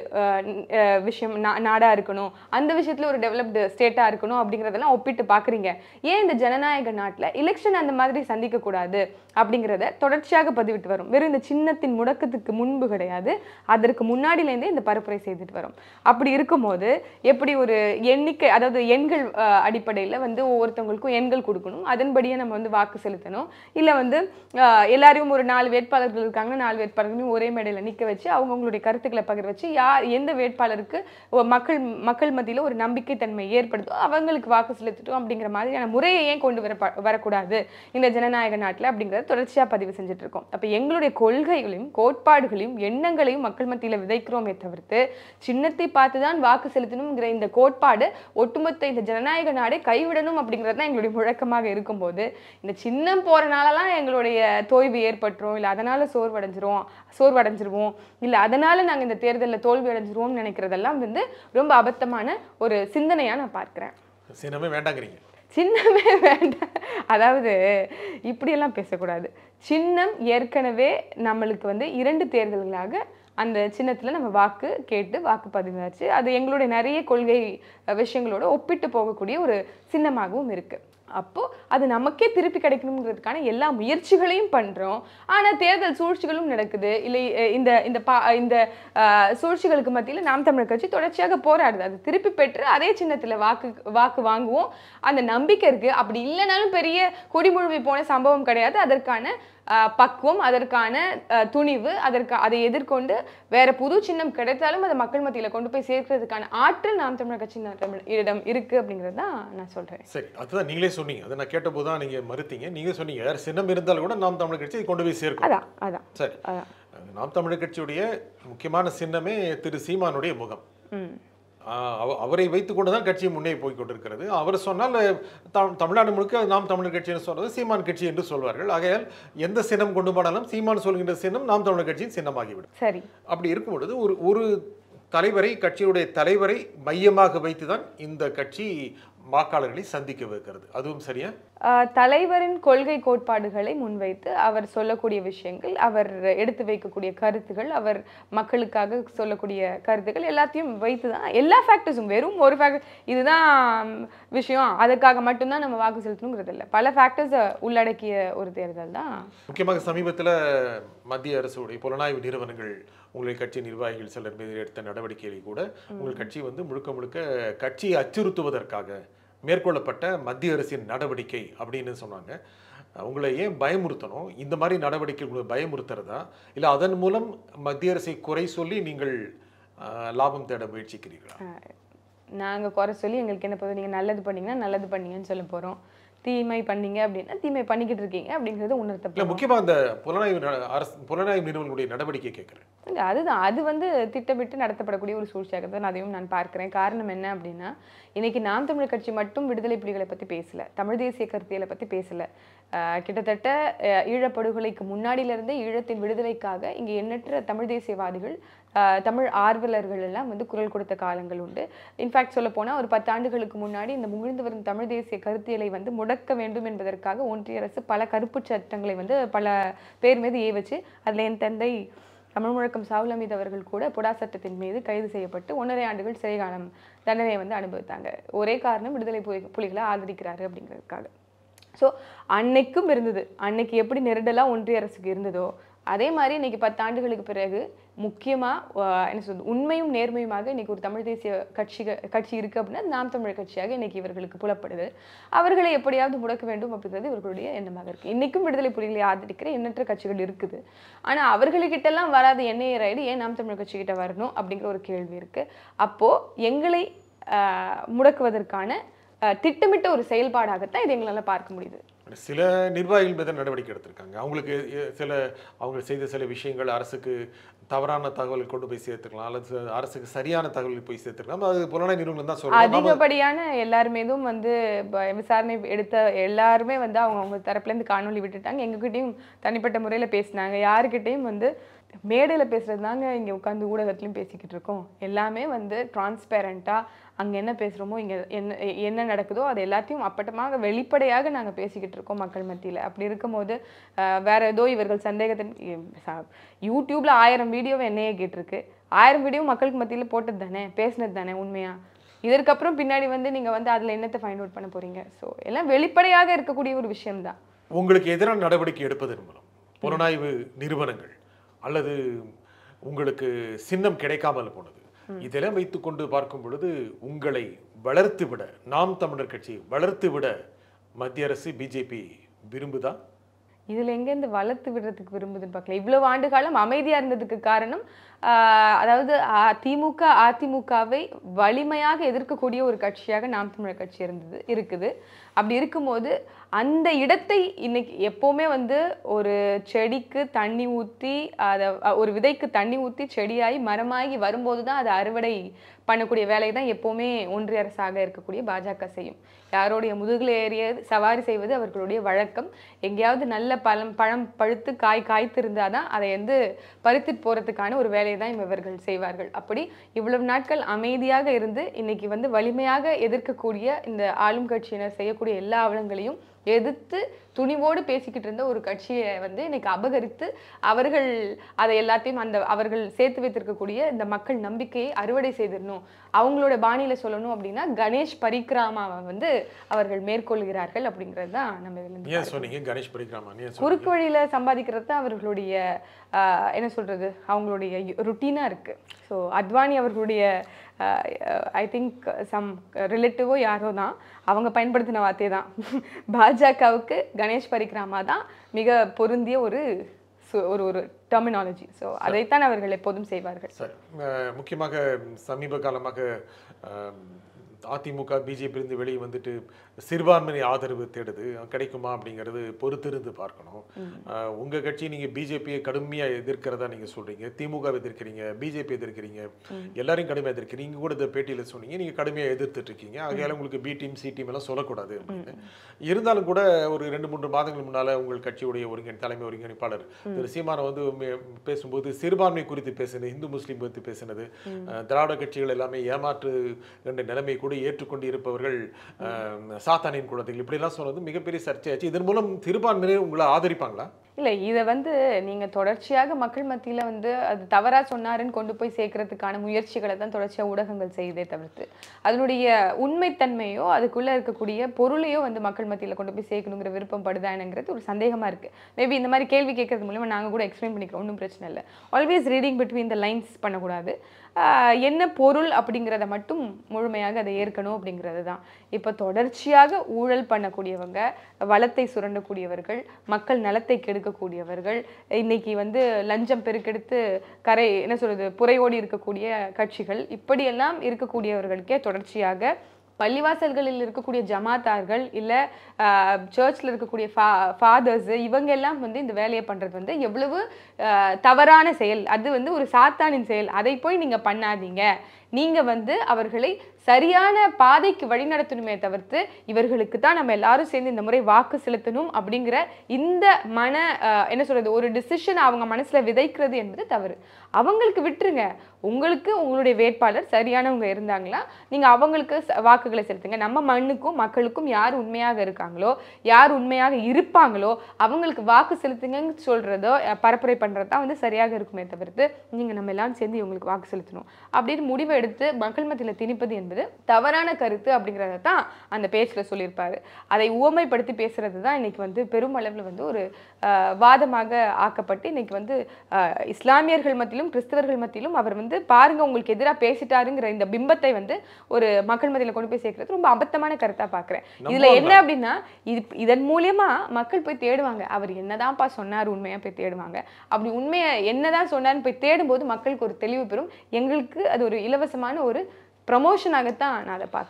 விஷயம் நா- நாடா இருக்கணும் அந்த விஷயத்தில் ஒரு டெவலப்டு ஸ்டேட்டாக இருக்கணும் அப்படிங்கிறதெல்லாம் ஒப்பிட்டு பார்க்குறீங்க ஏன் இந்த ஜனநாயக நாட்டில் எலெக்ஷன் அந்த மாதிரி சந்திக்கக்கூடாது அப்படிங்கிறத தொடர்ச்சியாக பதிவிட்டு வரும் வெறும் இந்த சின்னத்தின் முடக்கத்துக்கு முன்பு கிடையாது அதற்கு முன்னாடியிலேருந்தே இந்த பரப்புரை செய்துட்டு வரும் அப்படி இருக்கும்போது எப்படி ஒரு எண்ணிக்கை அதாவது எண்கள் அடிப்படையில் வந்து ஒவ்வொருத்தவங்களுக்கும் எண்கள் கொடுக்கணும் அதன்படியே நம்ம வந்து வாக்கு செலுத்தணும் இல்லை வந்து அஹ், எல்லாரையும் ஒரு நாலு வேட்பாளர்கள் இருக்காங்கன்னா நாலு வேட்பாளர்களையும் ஒரே மேடையில் நிற்க வச்சு அவங்கவுங்களுடைய கருத்துக்களை பகிர வச்சு யார் எந்த வேட்பாளருக்கு ஒ- மக்கள் மக்கள் மத்தியில் ஒரு நம்பிக்கைத்தன்மை ஏற்படுதோ அவங்களுக்கு வாக்கு செலுத்தட்டும் அப்படிங்கிற மாதிரியான முறையை ஏன் கொண்டு வர வரக்கூடாது இந்த ஜனநாயக நாட்டில் அப்படிங்கிறத தொடர்ச்சியாக பதிவு செஞ்சுட்டு இருக்கோம் அப்போ எங்களுடைய கொள்கைகளையும் கோட்பாடுகளையும் எண்ணங்களையும் மக்கள் மத்தியில் விதைக்கிறோமே தவிர்த்து சின்னத்தை பார்த்து தான் வாக்கு செலுத்தணுங்கிற இந்த கோட்பாடு ஒட்டுமொத்த இந்த ஜனநாயக நாடை கைவிடணும் அப்படிங்கிறது தான் எங்களுடைய முழக்கமாக இருக்கும்போது இந்த சின்னம் போகிறனாலலாம் எங்களுடைய தோய்வு ஏற்பட்டுரும் இல்லை அதனால் சோர்வடைஞ்சிரும் சோர்வடைஞ்சிருவோம் இல்லை அதனால் நாங்கள் இந்த தேர்தலில் தோல்வி அடைஞ்சிருவோம்னு நினைக்கிறதெல்லாம் வந்து ரொம்ப அபத்தமான ஒரு சிந்தனையாக நான் பார்க்குறேன் சின்னமே வேண்டாங்கிறீங்க சின்னமே வேண்டாம் அதாவது இப்படியெல்லாம் பேசக்கூடாது சின்னம் ஏற்கனவே நம்மளுக்கு வந்து இரண்டு தேர்தல்களாக அந்த சின்னத்தில் நம்ம வாக்கு கேட்டு வாக்கு பதிவாச்சு அது எங்களுடைய நிறைய கொள்கை அஹ், விஷயங்களோட ஒப்பிட்டு போகக்கூடிய ஒரு சின்னமாகவும் இருக்கு அப்போ அது நமக்கே திருப்பி கிடைக்கணுங்கிறதுக்கான எல்லா முயற்சிகளையும் பண்றோம் ஆனா தேர்தல் சூழ்ச்சிகளும் நடக்குது இல்லை அஹ், இந்த இந்த பா இந்த அஹ், சூழ்ச்சிகளுக்கு மத்தியில் நாம் தமிழர் கட்சி தொடர்ச்சியாக போராடுது அது திருப்பி பெற்று அதே சின்னத்துல வாக்கு வாக்கு வாங்குவோம் அந்த நம்பிக்கை இருக்கு அப்படி இல்லைனாலும் பெரிய குடிமுழுவி போன சம்பவம் கிடையாது அதற்கான அஹ், பக்குவம் அதற்கான அஹ், துணிவு அதற்கு அதை எதிர்கொண்டு வேற புது சின்னம் கிடைத்தாலும் அதை மக்கள் மத்தியில கொண்டு போய் சேர்க்கிறதுக்கான ஆற்றல் நாம் தமிழர் கட்சி இடம் இருக்கு அப்படிங்கிறது தான் நான் சொல்றேன் சரி அதுதான் நீங்களே சொன்னீங்க அதை நான் கேட்டபோது தான் நீங்கள் மறுத்தீங்க நீங்கள் சொன்னீங்க வேறு சின்னம் இருந்தால் கூட நாம் தமிழர் கட்சி இதை கொண்டு போய் சேர்க்கும் அதான் அதான் சரி அதான் நாம் தமிழர் கட்சியுடைய முக்கியமான சின்னமே திரு சீமானுடைய முகம் ம் ஆஹ் அவ- அவரை வைத்துக்கொண்டு தான் கட்சி முன்னே போய் கொண்டிருக்கிறது அவர் சொன்னால் தம்- தமிழ்நாடு முழுக்க நாம் தமிழர் கட்சின்னு சொல்றது சீமான் கட்சி என்று சொல்வார்கள் ஆகையால் எந்த சின்னம் கொண்டு போனாலும் சீமான் சொல்கின்ற சின்னம் நாம் தமிழர் கட்சியின் சின்னமாகிவிடும் சரி அப்படி இருக்கும் பொழுது ஒரு ஒரு தலைவரை கட்சியுடைய தலைவரை மையமாக வைத்து தான் இந்த கட்சி வாக்காளர்களை சந்திக்க வைக்கிறது அதுவும் சரியா ஆஹ் தலைவரின் கொள்கை கோட்பாடுகளை முன்வைத்து அவர் சொல்லக்கூடிய விஷயங்கள் அவர் எடுத்து வைக்கக்கூடிய கருத்துகள் அவர் மக்களுக்காக சொல்லக்கூடிய கருத்துக்கள் எல்லாத்தையும் வைத்து தான் எல்லா ஃபேக்டர்ஸும் வெறும் ஒரு ஃபேக்டர் இதுதான் விஷயம் அதுக்காக மட்டும்தான் நம்ம வாக்கு செலுத்தணுங்கிறது இல்லை பல ஃபேக்டர்ஸை உள்ளடக்கிய ஒரு தேர்தல் தான் முக்கியமாக சமீபத்தில் மத்திய அரசுடைய புலனாய்வு நிறுவனங்கள் உங்களுடைய கட்சி நிர்வாகிகள் சிலர் மீது எடுத்த நடவடிக்கைகளை கூட உங்கள் கட்சி வந்து முழுக்க முழுக்க கட்சியை அச்சுறுத்துவதற்காக மேற்கொள்ளப்பட்ட மத்திய அரசின் நடவடிக்கை அப்படின்னு சொன்னாங்க உங்களை ஏன் பயமுறுத்தணும் இந்த மாதிரி நடவடிக்கை உங்களை பயமுறுத்துறதா இல்லை அதன் மூலம் மத்திய அரசை குறை சொல்லி நீங்கள் அஹ், லாபம் தேட முயற்சிக்கிறீர்களா நாங்கள் குறை சொல்லி எங்களுக்கு என்ன போதும் நீங்கள் நல்லது பண்ணீங்கன்னா நல்லது பண்ணீங்கன்னு சொல்ல போகிறோம் தீமை பண்ணீங்க அப்படின்னா தீமை பண்ணிக்கிட்டு இருக்கீங்க அப்படிங்கிறது உணர்த்த இல்லை முக்கியமாக அந்த புலனாய்வு ந- அரசு புலனாய்வு நிறுவனங்களுடைய நடவடிக்கை கேட்குறேன் இல்ல, அதுதான் அது வந்து திட்டமிட்டு நடத்தப்படக்கூடிய ஒரு சூழ்ச்சியாக தான் அதையும் நான் பார்க்கிறேன் காரணம் என்ன அப்படின்னா இன்னைக்கு நாம் தமிழர் கட்சி மட்டும் விடுதலை புலிகளை பற்றி பேசல தமிழ் தேசிய கருத்தியலை பற்றி பேசல ஆஹ் கிட்டத்தட்ட ஆஹ் ஈழப்படுகொலைக்கு முன்னாடியிலிருந்தே ஈழத்தின் விடுதலைக்காக இங்கே எண்ணற்ற தமிழ் தேசியவாதிகள் ஆஹ் தமிழ் ஆர்வலர்கள் எல்லாம் வந்து குரல் கொடுத்த காலங்கள் உண்டு இன்ஃபேக்ட் சொல்ல போனால் ஒரு பத்தாண்டுகளுக்கு முன்னாடி இந்த முகிழ்ந்து வரும் தமிழ் தேசிய கருத்தியலை வந்து முடக்க வேண்டும் என்பதற்காக ஒன்றிய அரசு பல கருப்புச் சட்டங்களை வந்து பல பேர் மீது ஏவச்சு அதில் என் தந்தை தமிழ் முழக்கம் சாவுல் அமீது அவர்கள் கூட புடா சட்டத்தின் மீது கைது செய்யப்பட்டு ஒன்றரை ஆண்டுகள் சிறை காலம் தண்டனையை வந்து அனுபவித்தாங்க ஒரே காரணம் விடுதலை புலி புலிகளை ஆதரிக்கிறாரு அப்படிங்கிறதுக்காக ஸோ அன்னைக்கும் இருந்தது அன்னைக்கு எப்படி நெருடலாக ஒன்றிய அரசுக்கு இருந்ததோ அதே மாதிரி இன்னைக்கு பத்து ஆண்டுகளுக்கு பிறகு முக்கியமாக என்ன சொல்றது உண்மையும் நேர்மையுமாக இன்னைக்கு ஒரு தமிழ் தேசிய கட்சி கட்சி இருக்கு அப்படின்னா அது நாம் தமிழர் கட்சியாக இன்னைக்கு இவர்களுக்கு புலப்படுது அவர்களை எப்படியாவது முடக்க வேண்டும் அப்படிங்கிறது இவர்களுடைய எண்ணமாக இருக்கு இன்னைக்கும் விடுதலை புலிகளை ஆதரிக்கிற எண்ணற்ற கட்சிகள் இருக்குது ஆனா அவர்களுக்கிட்டெல்லாம் வராத எண்ணெய் ரைடு ஏன் நாம் தமிழர் கட்சிக்கிட்ட வரணும் அப்படிங்கிற ஒரு கேள்வி இருக்கு அப்போ எங்களை ஆஹ், முடக்குவதற்கான அஹ், திட்டமிட்ட ஒரு செயல்பாடாகத்தான் இது எங்களால் பார்க்க முடியுது சில நிர்வாகிகள் மீது நடவடிக்கை எடுத்திருக்காங்க அவங்களுக்கு எ- சில அவங்க செய்த சில விஷயங்கள் அரசுக்கு தவறான தகவல் கொண்டு போய் சேர்த்துக்கலாம் அல்லது ச- அரசுக்கு சரியான தகவல் போய் சேர்த்துக்கலாம் அது புலனாய் நிறுவனம் தான் சொல்லணும் நாம- அதிகப்படியான எல்லார் மீதும் வந்து ப- விசாரணை எடுத்த எல்லாருமே வந்து அவங்க அவங்க தரப்புலேருந்து காணொளி விட்டுட்டாங்க எங்ககிட்டயும் தனிப்பட்ட முறையில் பேசினாங்க யாருக்கிட்டையும் வந்து மேடையில் பேசுறது தாங்க இங்கே உட்காந்து ஊடகத்துலையும் பேசிக்கிட்டு இருக்கோம் எல்லாமே வந்து டிரான்ஸ்பேரண்ட்டாக அங்கே என்ன பேசுகிறோமோ இங்கே என்ன என்ன நடக்குதோ அது எல்லாத்தையும் அப்பட்டமாக வெளிப்படையாக நாங்கள் பேசிக்கிட்டு இருக்கோம் மக்கள் மத்தியில் அப்படி இருக்கும்போது ஆஹ், வேற ஏதோ இவர்கள் சந்தேகத்தின் யூடியூப்ல ஆயிரம் வீடியோவை என்னையே கேட்டிருக்கு ஆயிரம் வீடியோ மக்களுக்கு மத்தியில் போட்டது தானே பேசினது தானே உண்மையா இதற்கப்புறம் பின்னாடி வந்து நீங்க வந்து அதுல என்னத்தை ஃபைண்ட் அவுட் பண்ண போறீங்க ஸோ எல்லாம் வெளிப்படையாக இருக்கக்கூடிய ஒரு விஷயம்தான் உங்களுக்கு எதிரான நடவடிக்கை எடுப்பதன் மூலம் புலனாய்வு நிறுவனங்கள் அல்லது உங்களுக்கு சின்னம் கிடைக்காமல் போனது இதெல்லாம் வைத்துக்கொண்டு பார்க்கும் பொழுது உங்களை வளர்த்து விட நாம் தமிழர் கட்சி வளர்த்து விட மத்திய அரசு பிஜேபி விரும்புதா இதுல எங்கேருந்து வளர்த்து விடுறதுக்கு விரும்புதுன்னு பார்க்கல இவ்வளவு ஆண்டு காலம் அமைதியா இருந்ததுக்கு காரணம் ஆஹ், அதாவது அ- திமுக அதிமுகவை வலிமையாக எதிர்க்கக்கூடிய ஒரு கட்சியாக நாம் தமிழர் கட்சி இருந்தது இருக்குது அப்படி இருக்கும்போது அந்த இடத்தை இன்னைக்கு எப்போவுமே வந்து ஒரு செடிக்கு தண்ணி ஊற்றி அதை ஒரு விதைக்கு தண்ணி ஊற்றி செடியாகி மரமாகி வரும்போது தான் அதை அறுவடை பண்ணக்கூடிய வேலையை தான் எப்போவுமே ஒன்றிய அரசாக இருக்கக்கூடிய பாஜக செய்யும் யாரோடைய முதுகில் ஏறிய சவாரி செய்வது அவர்களுடைய வழக்கம் எங்கேயாவது நல்ல பழம் பழம் பழுத்து காய் காய்த்து இருந்தால் தான் அதை வந்து பறித்துட்டு போகிறதுக்கான ஒரு வேலையை தான் இவர்கள் செய்வார்கள் அப்படி இவ்வளவு நாட்கள் அமைதியாக இருந்து இன்னைக்கு வந்து வலிமையாக எதிர்க்கக்கூடிய இந்த ஆளும் கட்சியினர் செய்யக்கூடிய எல்லா அவலங்களையும் எதிர்த்து துணிவோடு பேசிக்கிட்டு இருந்த ஒரு கட்சியை வந்து இன்னைக்கு அபகரித்து அவர்கள் அதை எல்லாத்தையும் அந்த அவர்கள் சேர்த்து வைத்திருக்கக்கூடிய இந்த மக்கள் நம்பிக்கையை அறுவடை செய்திடணும் அவங்களோட பாணியில சொல்லணும் அப்படின்னா கணேஷ் பரிக்ராமாவை வந்து அவர்கள் மேற்கொள்கிறார்கள் அப்படிங்கிறது தான் நம்ம இதுல இருந்து ஏன் சொன்னீங்க கணேஷ் பரிக்ராமா ஏன் சொன்னீங்க குறுக்கு வழியில சம்பாதிக்கிறது தான் அவர்களுடைய ஆஹ், என்ன சொல்றது அவங்களுடைய ருட்டீனா இருக்கு ஸோ அத்வானி அவர்களுடைய ஐ திங்க் சம் ரிலேட்டிவோ யாரோ தான் அவங்க பயன்படுத்தின வார்த்தை தான் பாஜகவுக்கு கணேஷ் பரிக்ராமா தான் மிக பொருந்திய ஒரு சு- ஒரு ஒரு டெர்மினாலஜி ஸோ அதைத்தான் அவர்கள் எப்போதும் செய்வார்கள் சரி அஹ், முக்கியமாக சமீப காலமாக அஹ், அதிமுக பிஜேபி இருந்து வெளியே வந்துட்டு சிறுபான்மை ஆதரவு தேடுது கிடைக்குமா அப்படிங்கிறது பொறுத்திருந்து பார்க்கணும் அஹ், உங்க கட்சி நீங்க பிஜேபியை கடுமையா எதிர்க்கிறதா நீங்க சொல்றீங்க திமுக எதிர்க்கிறீங்க பிஜேபி எதிர்க்கிறீங்க எல்லாரையும் கடுமையா எதிர்க்கிறீங்க நீங்க கூட இந்த பேட்டியில சொன்னீங்க நீங்க கடுமையா எதிர்த்துட்டு இருக்கீங்க ஆகையால உங்களுக்கு பி டீம் சி டீம் எல்லாம் சொல்லக்கூடாது அப்படின்னு இருந்தாலும் கூட ஒரு ரெண்டு மூன்று மாதங்கள் முன்னால உங்கள் கட்சியுடைய ஒருங்கிணை தலைமை ஒருங்கிணைப்பாளர் திரு சீமானம் வந்து மே- பேசும்போது சிறுபான்மை குறித்து பேசினது இந்து முஸ்லீம் குறித்து பேசினது அஹ், திராவிட கட்சிகள் எல்லாமே ஏமாற்று என்ற நிலைமை கூட ஏற்றுக்கொண்டு இருப்பவர்கள் அஹ், சாத்தானின் குழந்தைகள் இப்படிலாம் சொன்னது மிகப்பெரிய சர்ச்சையாச்சு இதன் மூலம் சிறுபான்மையினர் உங்களை ஆதரிப்பாங்களா இல்லை இதை வந்து நீங்கள் தொடர்ச்சியாக மக்கள் மத்தியில் வந்து அது தவறாக சொன்னாருன்னு கொண்டு போய் சேர்க்கறதுக்கான முயற்சிகளை தான் தொடர்ச்சியாக ஊடகங்கள் செய்யுதே தவிர்த்து அதனுடைய உண்மைத்தன்மையோ அதுக்குள்ளே இருக்கக்கூடிய பொருளையோ வந்து மக்கள் மத்தியில் கொண்டு போய் சேர்க்கணுங்கிற விருப்பம் படுதானுங்கிறது ஒரு சந்தேகமாக இருக்குது மேபி இந்த மாதிரி கேள்வி கேட்கறது மூலிமா நாங்கள் கூட எக்ஸ்பிளைன் பண்ணிக்கிறோம் ஒன்றும் பிரச்சனை இல்லை always reading between the lines பண்ணக்கூடாது ஆஹ் என்ன பொருள் அப்படிங்கிறத மட்டும் முழுமையாக அதை ஏற்கணும் அப்படிங்கிறது தான் இப்போ தொடர்ச்சியாக ஊழல் பண்ணக்கூடியவங்க வளத்தை சுரண்டக்கூடியவர்கள் மக்கள் நலத்தை கெடுக்கக்கூடியவர்கள் இன்னைக்கு வந்து லஞ்சம் பெருக்கெடுத்து கரை என்ன சொல்றது புறையோடி இருக்கக்கூடிய கட்சிகள் இப்படியெல்லாம் இருக்கக்கூடியவர்களுக்கே தொடர்ச்சியாக பள்ளிவாசல்களில் இருக்கக்கூடிய ஜமாத்தார்கள் இல்லை சர்ச்சில் இருக்கக்கூடிய ஃபா ஃபாதர்ஸு இவங்க எல்லாம் வந்து இந்த வேலையை பண்ணுறது வந்து எவ்வளவு ஆஹ், தவறான செயல் அது வந்து ஒரு சாத்தானின் செயல் அதை போய் நீங்கள் பண்ணாதீங்க நீங்கள் வந்து அவர்களை சரியான பாதைக்கு வழிநடத்தணுமே தவிர்த்து இவர்களுக்கு தான் நம்ம எல்லாரும் சேர்ந்து இந்த முறை வாக்கு செலுத்தணும் அப்படிங்கிற இந்த மன ஆஹ், என்ன சொல்றது ஒரு டிசிஷன் அவங்க மனசுல விதைக்கிறது என்பது தவறு அவங்களுக்கு விட்டுருங்க உங்களுக்கு உங்களுடைய வேட்பாளர் சரியானவங்க இருந்தாங்களா நீங்க அவங்களுக்கு ச- வாக்குகளை செலுத்துங்க நம்ம மண்ணுக்கும் மக்களுக்கும் யார் உண்மையாக இருக்காங்களோ யார் உண்மையாக இருப்பாங்களோ அவங்களுக்கு வாக்கு செலுத்துங்கன்னு சொல்றதோ அஹ், பரப்புரை பண்றது தான் வந்து சரியாக இருக்குமே தவிர்த்து நீங்க நம்ம எல்லாரும் சேர்ந்து இவங்களுக்கு வாக்கு செலுத்தணும் அப்படின்னு முடிவை எடுத்து மக்கள் மத்தியில் திணிப்பது என்பது தவறான கருத்து அப்படிங்கிறத தான் அந்த பேச்சில் சொல்லியிருப்பாரு அதை உவமைப்படுத்தி பேசுறது தான் இன்னைக்கு வந்து பெருமளவில் வந்து ஒரு அஹ், வாதமாக ஆக்கப்பட்டு இன்னைக்கு வந்து அஹ், இஸ்லாமியர்கள் மத்தியிலும் கிறிஸ்தவர்கள் மத்தியிலும் அவர் வந்து பாருங்க உங்களுக்கு எதிராக பேசிட்டாருங்கிற இந்த பிம்பத்தை வந்து ஒரு மக்கள் மத்தியில் கொண்டு போய் சேர்க்கறது ரொம்ப அபத்தமான கருத்தா பார்க்குறேன் இதுல என்ன அப்படின்னா இது இதன் மூலியமா மக்கள் போய் தேடுவாங்க அவர் என்னதான்ப்பா சொன்னார் உண்மையா போய் தேடுவாங்க அப்படி உண்மையை என்னதான் சொன்னார்னு போய் தேடும்போது மக்களுக்கு ஒரு தெளிவு பெறும் எங்களுக்கு அது ஒரு இலவசமான ஒரு ப்ரமோஷனாகத்தான் நான் அதை பார்க்குறேன்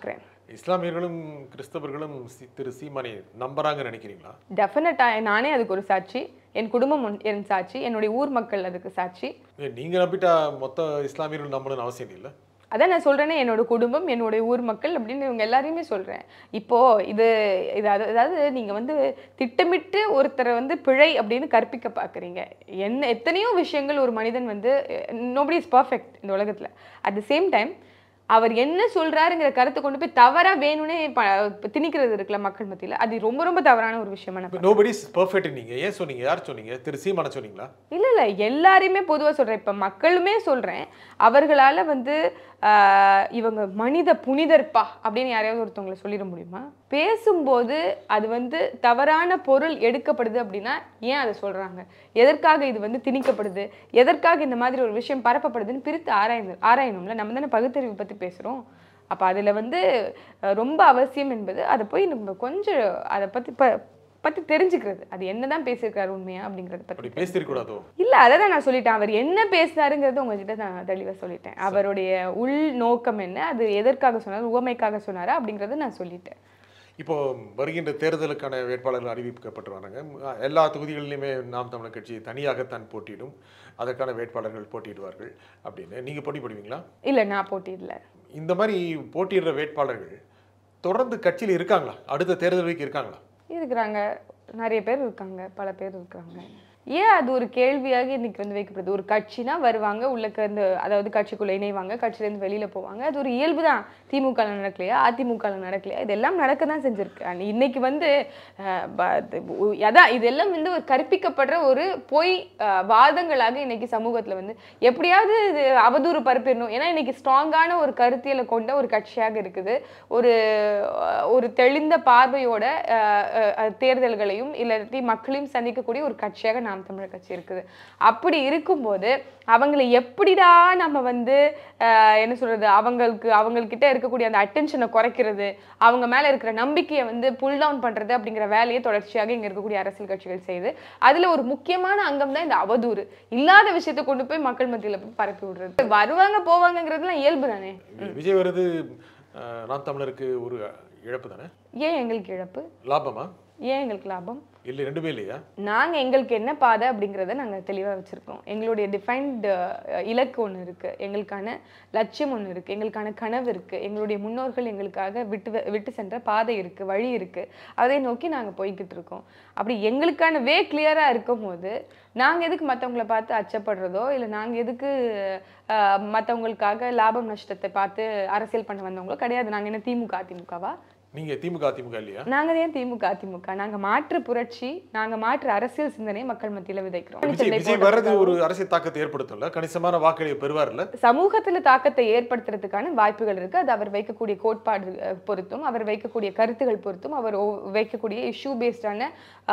இஸ்லாமியர்களும் கிறிஸ்தவர்களும் சி- திரு சீமானை நம்புறாங்கன்னு நினைக்கிறீங்களா டெஃபினட்டாக நானே அதுக்கு ஒரு சாட்சி என் குடும்பம் ஒன்- என் சாட்சி என்னுடைய ஊர் மக்கள் அதுக்கு சாட்சி ஏன் நீங்க நம்பிட்டா மொத்த இஸ்லாமியர்கள் நம்பணும்னு அவசியம் இல்லை அதான் நான் சொல்றேனே என்னோட குடும்பம் என்னுடைய ஊர் மக்கள் அப்படின்னு இவங்க எல்லாரையுமே சொல்றேன் இப்போ இது இது அது- அதாவது நீங்க வந்து திட்டமிட்டு ஒருத்தரை வந்து பிழை அப்படின்னு கற்பிக்க பார்க்குறீங்க என்ன எத்தனையோ விஷயங்கள் ஒரு மனிதன் வந்து நோபடி இஸ் பர்ஃபெக்ட் இந்த உலகத்துல அட் த சேம் டைம் அவர் என்ன சொல்றாருங்கிற கருத்தை கொண்டு போய் தவறா வேணும்னே ப- திணிக்கிறது இருக்குல்ல மக்கள் மத்தியில அது ரொம்ப ரொம்ப தவறான ஒரு விஷயமா நான் நோபடி பர்ஃபெக்ட் நீங்க ஏன் சொன்னீங்க யார் சொன்னீங்க திரு சீமான சொன்னீங்களா இல்ல இல்ல எல்லாரையுமே பொதுவா சொல்றேன் இப்ப மக்களுமே சொல்றேன் அவர்களால வந்து ஆஹ், இவங்க மனித புனிதர்ப்பா அப்படின்னு யாரையாவது ஒருத்தவங்களை சொல்லிட முடியுமா பேசும்போது அது வந்து தவறான பொருள் எடுக்கப்படுது அப்படின்னா ஏன் அதை சொல்றாங்க எதற்காக இது வந்து திணிக்கப்படுது எதற்காக இந்த மாதிரி ஒரு விஷயம் பரப்பப்படுதுன்னு பிரித்து ஆராய்ந்து ஆராயணும்ல நம்ம தானே பகுத்தறிவு பத்தி பேசுறோம் அப்ப அதுல வந்து அஹ், ரொம்ப அவசியம் என்பது அதை போய் நம்ம கொஞ்சம் அதை பத்தி ப பத்தி தெரிஞ்சுக்கிறது அது என்னதான் பேசியிருக்காரு உண்மையா அப்படிங்கறத பத்தி அப்படி பேசிருக்கூடாதோ இல்ல அதை தான் நான் சொல்லிட்டேன் அவர் என்ன பேசினாருங்கிறது உங்ககிட்ட நான் தெளிவா சொல்லிட்டேன் அவருடைய உள் நோக்கம் என்ன அது எதற்காக சொன்னார் உவமைக்காக சொன்னாரா அப்படிங்கறத நான் சொல்லிட்டேன் இப்போ வருகின்ற தேர்தலுக்கான வேட்பாளர்கள் அறிவிக்கப்பட்டு வராங்க அஹ் எல்லா தொகுதிகளிலுமே நாம் தமிழர் கட்சி தனியாகத்தான் போட்டியிடும் அதற்கான வேட்பாளர்கள் போட்டியிடுவார்கள் அப்படின்னு நீங்க போட்டி போடுவீங்களா இல்ல நான் போட்டியிடல இந்த மாதிரி போட்டியிடுற வேட்பாளர்கள் தொடர்ந்து கட்சியில் இருக்காங்களா அடுத்த தேர்தல் வரைக்கும் இருக்காங்களா இருக்கிறாங்க நிறைய பேர் இருக்காங்க பல பேர் இருக்காங்க ஏன் அது ஒரு கேள்வியாக இன்னைக்கு வந்து வைக்கப்படுது ஒரு கட்சினா வருவாங்க உள்ளக்க இருந்து அதாவது கட்சிக்குள்ள இணைவாங்க கட்சியிலேருந்து வெளியில போவாங்க அது ஒரு இயல்பு தான் திமுக நடக்கலையா அதிமுக நடக்கலையா இதெல்லாம் நடக்க தான் செஞ்சிருக்கு And இன்னைக்கு வந்து அஹ், ப- இது உ- அதான் இதெல்லாம் வந்து ஒரு கற்பிக்கப்படுற ஒரு பொய் அஹ், வாதங்களாக இன்னைக்கு சமூகத்துல வந்து எப்படியாவது இது அவதூறு பரப்பிடணும் ஏன்னா இன்னைக்கு ஸ்ட்ராங்கான ஒரு கருத்தியலை கொண்ட ஒரு கட்சியாக இருக்குது ஒரு அஹ், ஒரு தெளிந்த பார்வையோட அஹ், அஹ், தேர்தல்களையும் இல்லாட்டி மக்களையும் சந்திக்கக்கூடிய ஒரு கட்சியாக நாம் தமிழர் கட்சி இருக்குது அப்படி இருக்கும்போது அவங்களை எப்படிடா நம்ம வந்து அஹ், என்ன சொல்றது அவங்களுக்கு அவங்கக்கிட்ட இருக்கக்கூடிய அந்த அட்டென்ஷனை குறைக்கிறது அவங்க மேல இருக்கிற நம்பிக்கையை வந்து புல் டவுன் பண்றது அப்படிங்கிற வேலையை தொடர்ச்சியாக இங்க இருக்கக்கூடிய அரசியல் கட்சிகள் செய்யுது அதுல ஒரு முக்கியமான அங்கம் தான் இந்த அவதூறு இல்லாத விஷயத்தை கொண்டு போய் மக்கள் மத்தியில போய் பரப்பி விடுறது வருவாங்க போவாங்கங்கிறதுலாம் இயல்பு தானே விஜய் வருது அஹ், நாம் தமிழருக்கு ஒரு இழப்பு தானே ஏன் எங்களுக்கு இழப்பு லாபமா ஏன் எங்களுக்கு லாபம் இல்லை ரெண்டுமே இல்லையா நாங்க எங்களுக்கு என்ன பாதை அப்படிங்கிறத நாங்க தெளிவா வச்சிருக்கோம் எங்களுடைய டிஃபைன்டு இலக்கு ஒண்ணு இருக்கு எங்களுக்கான லட்சியம் ஒண்ணு இருக்கு எங்களுக்கான கனவு இருக்கு எங்களுடைய முன்னோர்கள் எங்களுக்காக விட்டு வ- விட்டு சென்ற பாதை இருக்கு வழி இருக்கு அதை நோக்கி நாங்க போய்கிட்டு இருக்கோம் அப்படி எங்களுக்கான வே கிளியரா இருக்கும் போது நாங்க எதுக்கு மத்தவங்கள பார்த்து அச்சப்படுறதோ இல்ல நாங்க எதுக்கு அஹ், மத்தவங்களுக்காக லாபம் நஷ்டத்தை பார்த்து அரசியல் பண்ண வந்தவங்களோ கிடையாது நாங்க என்ன திமுக அதிமுகவா நீங்க திமுக அதிமுக இல்லையா நாங்க ஏன் திமுக அதிமுக நாங்க மாற்று புரட்சி நாங்க மாற்று அரசியல் சிந்தனை மக்கள் மத்தியில விதைக்கிறோம் விஜய் விஜய் வர்றது ஒரு அரசியல் தாக்கத்தை ஏற்படுத்தும்ல கணிசமான வாக்களை பெறுவார்ல சமூகத்துல தாக்கத்தை ஏற்படுத்துறதுக்கான வாய்ப்புகள் இருக்கு அது அவர் வைக்கக்கூடிய கோட்பாடு அஹ், பொறுத்தும் அவர் வைக்கக்கூடிய கருத்துகள் பொறுத்தும் அவர் ஓ- வைக்கக்கூடிய இஷ்யூ பேஸ்டான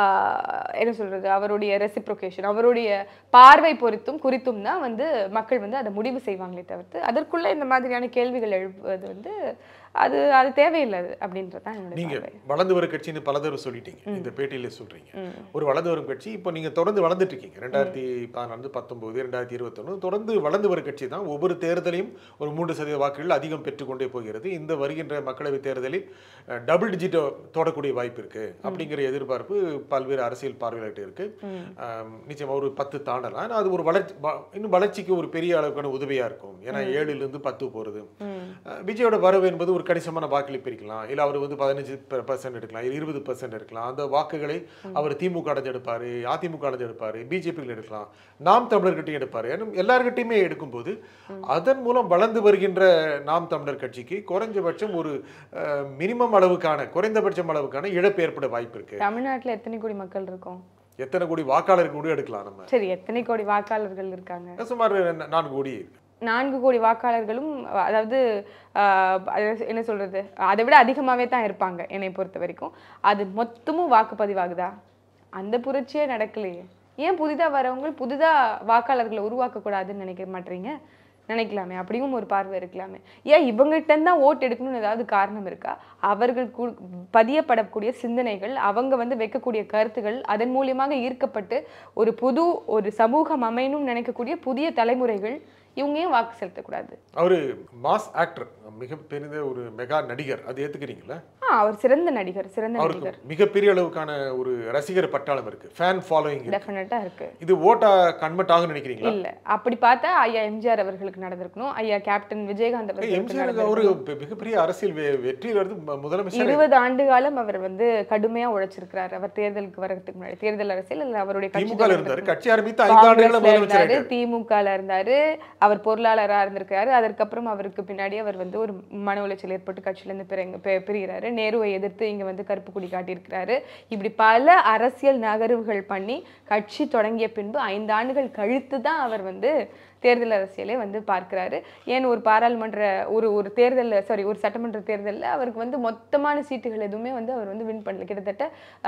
என்ன சொல்றது அவருடைய ரெசிப்ரோகேஷன் அவருடைய பார்வை பொறுத்தும் குறித்தும் தான் வந்து மக்கள் வந்து அதை முடிவு செய்வாங்களே தவிர்த்து அதற்குள்ள இந்த மாதிரியான கேள்விகள் எழுப்புவது வந்து அது அது தேவையில்லை அப்படின்றது தான் என்னுடைய நீங்க பார்வை. வளர்ந்து வரும் கட்சின்னு பல தடவை சொல்லிட்டீங்க இந்த பேட்டியில சொல்றீங்க ஒரு வளர்ந்து வரும் கட்சி இப்போ நீங்க தொடர்ந்து வளர்ந்துட்டு இருக்கீங்க ரெண்டாயிரத்தி பதினாலு பத்தொன்பது ரெண்டாயிரத்தி இருபத்தொன்னு தொடர்ந்து வளர்ந்து வரும் கட்சி தான் ஒவ்வொரு தேர்தலையும் ஒரு மூன்று சதவீத வாக்குகள் அதிகம் பெற்றுக்கொண்டே போகிறது இந்த வருகின்ற மக்களவை தேர்தலில் டபுள் டிஜிட் தொடக்கூடிய வாய்ப்பு இருக்கு அப்படிங்கிற எதிர்பார்ப்பு பல்வேறு அரசியல் பார்வையாளர்கிட்ட இருக்கு ஆம், நிச்சயமா ஒரு பத்து தாண்டலாம் ஆனா அது ஒரு வளர்ச்சி வ- இன்னும் வளர்ச்சிக்கு ஒரு பெரிய அளவுக்கான உதவியா இருக்கும் ஏன்னா ஏழுல இருந்து பத்து போறது அஹ், விஜயோட வரவு என்பது ஒரு கணிசமான வாக்களை பிரிக்கலாம் இல்ல அவர் வந்து பதினஞ்சு பர்சன்ட் எடுக்கலாம் இல்ல இருபது பர்சன்ட் எடுக்கலாம் அந்த வாக்குகளை அவர் திமுக அடைஞ்செடுப்பாரு அதிமுக அடைஞ்செடுப்பாரு பிஜேபியில் எடுக்கலாம் நாம் தமிழர்கிட்டையும் எடுப்பாரு ஏன்னா எல்லார்கிட்டையுமே எடுக்கும்போது அதன் மூலம் வளர்ந்து வருகின்ற நாம் தமிழர் கட்சிக்கு குறைஞ்சபட்சம் ஒரு மினிமம் அளவுக்கான குறைந்தபட்சம் அளவுக்கான இழப்பு ஏற்பட வாய்ப்பு இருக்கு தமிழ்நாட்டுல எத்தனை கோடி மக்கள் இருக்கோம் எத்தனை கோடி வாக்காளருக்கு கூட எடுக்கலாம் நம்ம சரி எத்தனை கோடி வாக்காளர்கள் இருக்காங்க சுமார் நா- நான்கு கோடி நான்கு கோடி வாக்காளர்களும் அதாவது ஆஹ், அது என்ன சொல்றது அதை விட அதிகமாவே தான் இருப்பாங்க என்னை பொறுத்த வரைக்கும் அது மொத்தமும் வாக்குப்பதிவாகுதா அந்த புரட்சியே நடக்கலையே ஏன் புதிதா வரவங்க புதிதா வாக்காளர்களை உருவாக்க கூடாதுன்னு நினைக்க மாட்டீங்க நினைக்கலாமே அப்படியும் ஒரு பார்வை இருக்கலாமே ஏன் இவங்ககிட்ட தான் ஓட்டு எடுக்கணும்னு ஏதாவது காரணம் இருக்கா அவர்கள் கு- பதியப்படக்கூடிய சிந்தனைகள் அவங்க வந்து வைக்கக்கூடிய கருத்துகள் அதன் மூலியமாக ஈர்க்கப்பட்டு ஒரு புது ஒரு சமூகம் அமையணும்னு நினைக்கக்கூடிய புதிய தலைமுறைகள் இவங்க ஏன் வாக்கு செலுத்தக்கூடாது அவரு மாஸ் ஆக்டர் மிக பெரிய ஒரு மெகா நடிகர் அது ஏத்துக்கிறீங்களா ஆ அவர் சிறந்த நடிகர் சிறந்த அவருக்கு நடிகர் மிகப்பெரிய அளவுக்கான ஒரு ரசிகர் பட்டாளம் இருக்கு ஃபேன் ஃபாலோயிங் டெஃபினட்டா இருக்கு இது ஓட்டா கன்வெர்ட் ஆகும்னு நினைக்கிறீங்களா இல்ல அப்படி பார்த்தா ஐயா எம்ஜிஆர் அவர்களுக்கு நடந்திருக்கணும் ஐயா கேப்டன் விஜயகாந்த் அவர்களுக்கு எம்ஜிஆர் நடந்திருக்கணும் அவரு பெ- மிகப்பெரிய அரசியல் வெ- வெற்றி வருது ம- முதலமைச்சர் இருபது ஆண்டு காலம் அவர் வந்து கடுமையா உழைச்சிருக்கிறார் அவர் தேர்தலுக்கு வரதுக்கு முன்னாடி தேர்தல் அரசியல் இல்ல அவருடைய கட்சி திமுக இருந்தாரு தொடங்குறதுக்கு கட்சி ஆரம்பித்து ஐந்து ஆண்டுகள காங்கிரஸ்ல முதலமைச்சர் இருந்தாரு திமுகல இருந்தாரு அவர் பொருளாளரா இருந்திருக்காரு அதற்கப்புறம் அவருக்கு பின்னாடி அவர் வந்து ஒரு மன உளைச்சல் ஏற்பட்டு கட்சியில இருந்து பிரிங்க- பி- பிரிகிறாரு நேருவை எதிர்த்து இங்க வந்து கருப்பு கொடி காட்டியிருக்கிறாரு இப்படி பல அரசியல் நகர்வுகள் பண்ணி கட்சி தொடங்கிய பின்பு ஐந்து ஆண்டுகள் கழித்து தான் அவர் வந்து தேர்தல் அரசியலை வந்து பார்க்கிறாரு ஏன் ஒரு பாராளுமன்ற ஒரு ஒரு தேர்தல் சாரி ஒரு சட்டமன்ற தேர்தலில் அவருக்கு வந்து மொத்தமான சீட்டுகள் எதுவுமே வந்து அவர் வந்து வின் பண்ணல கிட்டத்தட்ட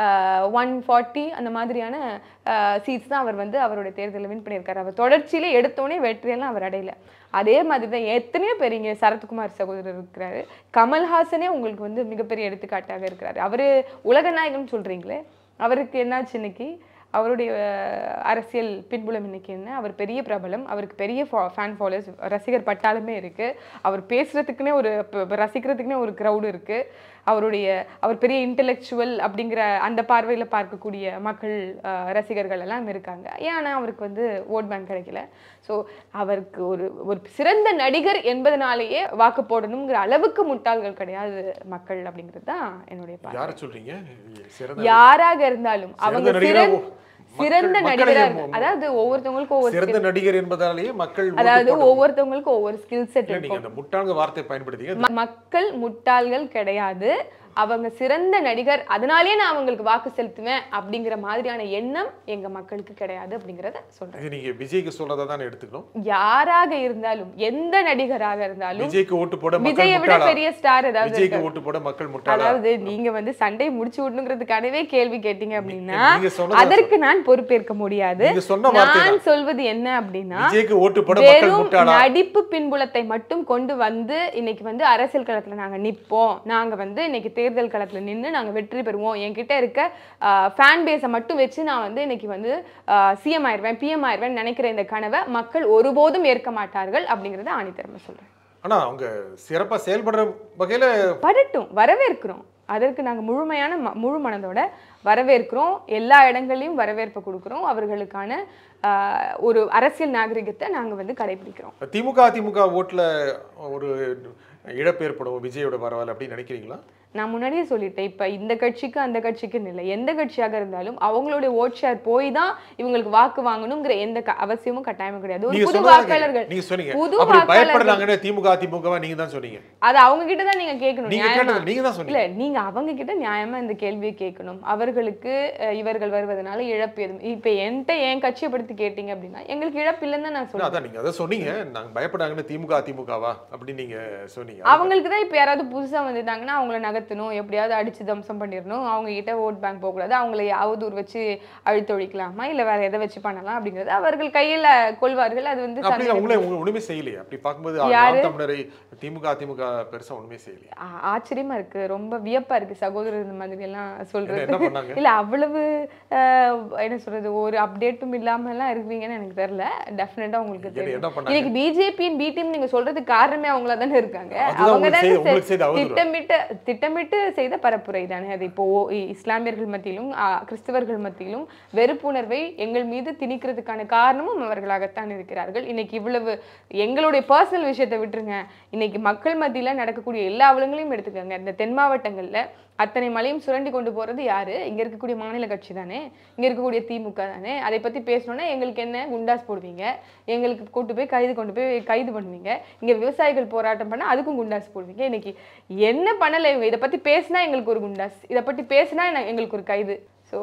ஒன் ஃபார்ட்டி அந்த மாதிரியான சீட்ஸ் தான் அவர் வந்து அவருடைய தேர்தலில் வின் பண்ணியிருக்காரு அவர் தொடர்ச்சியிலே எடுத்தோடனே வெற்றியெல்லாம் அவர் அடையல அதே மாதிரி தான் எத்தனையோ பேர் இங்கே சரத்குமார் சகோதரர் இருக்கிறாரு கமல்ஹாசனே உங்களுக்கு வந்து மிகப்பெரிய எடுத்துக்காட்டாக இருக்கிறாரு அவர் உலக நாயகன் சொல்கிறீங்களே அவருக்கு என்னாச்சு இன்னைக்கு அவருடைய அஹ், அரசியல் பின்புலம் இன்னைக்கு என்ன அவர் பெரிய பிரபலம் அவருக்கு பெரிய ஃபேன் ஃபாலோவர்ஸ் ரசிகர் பட்டாலுமே இருக்கு அவர் பேசுறதுக்குன்னே ஒரு ப- ப- ரசிக்கிறதுக்குன்னே ஒரு க்ரௌடு இருக்கு அவருடைய அவர் பெரிய இன்டெலெக்சுவல் அப்படிங்கிற அந்த பார்வையில் பார்க்கக்கூடிய மக்கள் அஹ், ரசிகர்கள் எல்லாம் இருக்காங்க ஏன்னா அவருக்கு வந்து ஓட் பேங்க் கிடைக்கல ஸோ அவருக்கு ஒரு ஒரு சிறந்த நடிகர் என்பதனாலேயே வாக்கு போடணுங்கிற அளவுக்கு முட்டாள்கள் கிடையாது மக்கள் அப்படிங்கிறது தான் என்னுடைய பார்வை யார சொல்றீங்க சிறந்த யாராக இருந்தாலும் அவங்க சிறந்த நடிகரா சிறந்த ஓ- சிறந்த மக்கள் நடிகரா மக்களையே இருக்கு அதாவது ஒவ்வொருத்தவங்களுக்கும் ஒவ்வொரு சிறந்த நடிகர் என்பதாலேயே மக்கள் ஓட்டு அதாவது போட்டு- ஒவ்வொருத்தவங்களுக்கும் ஒவ்வொரு ஸ்கில் செட் இல்ல, இருக்கும் நீங்க அந்த முட்டாங்க வார்த்தை பயன்படுத்தீங்க ம- மக்கள் முட்டாள்கள் கிடையாது அவங்க சிறந்த நடிகர் அதனாலேயே நான் அவங்களுக்கு வாக்கு செலுத்துவேன் அப்படிங்கிற மாதிரியான எண்ணம் எங்க மக்களுக்கு கிடையாது அப்படிங்கிறத சொல்றேன் இது நீங்க விஜய்க்கு சொல்றதா தானே எடுத்துக்கணும் யாராக இருந்தாலும் எந்த நடிகராக இருந்தாலும் விஜய்க்கு ஓட்டு போட மக்கள் விஜயை விட முட்டாளா பெரிய ஸ்டார் ஏதாவது விஜய்க்கு இருக்கா? ஓட்டு போட மக்கள் முட்டாளா அதாவது நீங்க வந்து சண்டை முடிச்சு விடணுங்கிறதுக்காகவே கேள்வி கேட்டீங்க அப்படின்னா நீங்க சொன்னதை அதற்கு நான் பொறுப்பேற்க முடியாது நீங்க சொன்ன வார்த்தை நான் சொல்வது என்ன அப்படின்னா விஜய்க்கு ஓட்டு போட மக்கள் வெறும் முட்டாளா நடிப்பு பின்புலத்தை மட்டும் கொண்டு வந்து இன்னைக்கு வந்து அரசியல் களத்துல நாங்க நிப்போம் நாங்க வந்து இன்னைக்கு தேர்தல் களத்துல நின்னு நாங்க வெற்றி பெறுவோம் என்கிட்ட இருக்க ஃபேன் பேஸை மட்டும் வச்சு நான் வந்து இன்னைக்கு வந்து சிஎம் ஆயிருவேன் பிஎம் ஆயிருவேன் நினைக்கிற இந்த கனவை மக்கள் ஒருபோதும் ஏற்க மாட்டார்கள் அப்படிங்கறத ஆணித்தரமா சொல்றேன் ஆனா அவங்க சிறப்பா செயல்படுற வகையில படட்டும் வரவேற்கிறோம் அதற்கு நாங்கள் முழுமையான ம- முழு மனதோட வரவேற்கிறோம் எல்லா இடங்கள்லையும் வரவேற்பு கொடுக்குறோம் அவர்களுக்கான ஆஹ், ஒரு அரசியல் நாகரிகத்தை நாங்கள் வந்து கடைபிடிக்கிறோம் திமுக அதிமுக ஓட்டுல ஒரு இழப்பு ஏற்படும் விஜயோட வரவால் அப்படின்னு நினைக்கிறீங்களா நான் முன்னாடியே சொல்லிட்டேன் இப்போ இந்த கட்சிக்கு அந்த கட்சிக்குன்னு இல்லை எந்த கட்சியாக இருந்தாலும் அவங்களுடைய ஓட் ஷேர் போய் தான் இவங்களுக்கு வாக்கு வாங்கணுங்கிற எந்த க- அவசியமும் கட்டாயமும் கிடையாது ஒரு நீங்க புது சொன்னதா வாக்காளர்கள் நீங்க சொன்னீங்க புது அப்படி வாக்காளர்கள் பயப்படுறாங்கன்னு திமுக அதிமுகவா நீங்க தான் சொன்னீங்க அது அவங்க கிட்ட தான் நீங்க கேட்கணும் நீங்க நியாயமா கேட்டது நீங்க தான் சொன்னீங்க இல்ல நீங்க அவங்க கிட்ட நியாயமா இந்த கேள்வியை கேட்கணும் அவர்களுக்கு அஹ், இவர்கள் வருவதனால இழப்பு எதுவும் இப்ப என்கிட்ட என் கட்சியை படுத்தி கேட்டீங்க அப்படின்னா எங்களுக்கு இழப்பு இல்லைன்னு தான் நான் இல்ல, சொல்றேன் அதான் நீங்க அதை சொன்னீங்க நாங்க பயப்படுறாங்கன்னு திமுக அதிமுகவா அப்படின்னு நீங்க சொன்னீங்க அவங்களுக்கு தான் இப்ப யாராவது புதுசா வந்துட்டாங்கன்னா அவங்கள நகர்த்தணும் எப்படியாவது அடிச்சு தம்சம் பண்ணிடணும் அவங்க கிட்ட ஓட் பேங்க் போகக்கூடாது அவங்கள அவதூறு வச்சு அழுத்தொழிக்கலாமா இல்ல வேற எதை வச்சு பண்ணலாம் அப்படிங்கறது அவர்கள் கையில கொள்வார்கள் அது வந்து அப்படி சந்தேகம் உங்களை உங்க ஒண்ணுமே செய்யலையே அப்படி பார்க்கும்போது யாரு? நாம் தமிழரை திமுக அதிமுக பெருசா ஒண்ணுமே செய்யலையே ஆ- ஆச்சரியமா இருக்கு ரொம்ப வியப்பா இருக்கு சகோதரர் இந்த மாதிரி எல்லாம் என்ன- சொல்றது என்ன பண்ணாங்க இல்ல அவ்வளவு அஹ், என்ன சொல்றது ஒரு அப்டேட்டும் இல்லாம எல்லாம் இருக்குவீங்கன்னு எனக்கு தெரியல டெஃபினட்டா உங்களுக்கு என்ன- தெரியும் என்ன பண்ணாங்க இன்னைக்கு பிஜேபியின் பி டீம் நீங்க சொல்றதுக்கு காரணமே அவங்களா தானே இருக்காங்க அதுதான் அவங்க உங்களுக்கு தானே செய்த- உங்களுக்கு செய்த அவதூறு. திட்டமிட்டு திட்டமிட்டு செய்த பரப்புரை தானே அது இப்போ ஓ- இ- இஸ்லாமியர்கள் மத்தியிலும் ஆ, கிறிஸ்தவர்கள் மத்தியிலும் வெறுப்புணர்வை எங்கள் மீது திணிக்கிறதுக்கான காரணமும் அவர்களாகத்தான் இருக்கிறார்கள் இன்னைக்கு இவ்வளவு எங்களுடைய பர்சனல் விஷயத்தை விட்டுருங்க இன்னைக்கு மக்கள் மத்தியில நடக்கக்கூடிய எல்லா அவலங்களையும் எடுத்துக்கோங்க இந்த தென் மாவட்டங்கள்ல அத்தனை மலையும் சுரண்டி கொண்டு போறது யாரு இங்க இருக்கக்கூடிய மாநில கட்சி தானே இங்க இருக்கக்கூடிய திமுக தானே அதை பத்தி பேசணும்னா எங்களுக்கு என்ன குண்டாஸ் போடுவீங்க எங்களுக்கு கூட்டு போய் கைது கொண்டு போய் கைது பண்ணுவீங்க இங்க விவசாயிகள் போராட்டம் பண்ணா அதுக்கும் குண்டாஸ் போடுவீங்க இன்னைக்கு என்ன பண்ணல இவங்க இதை பத்தி பேசினா எங்களுக்கு ஒரு குண்டாஸ் இதை பத்தி பேசினா நான் எங்களுக்கு ஒரு கைது ஸோ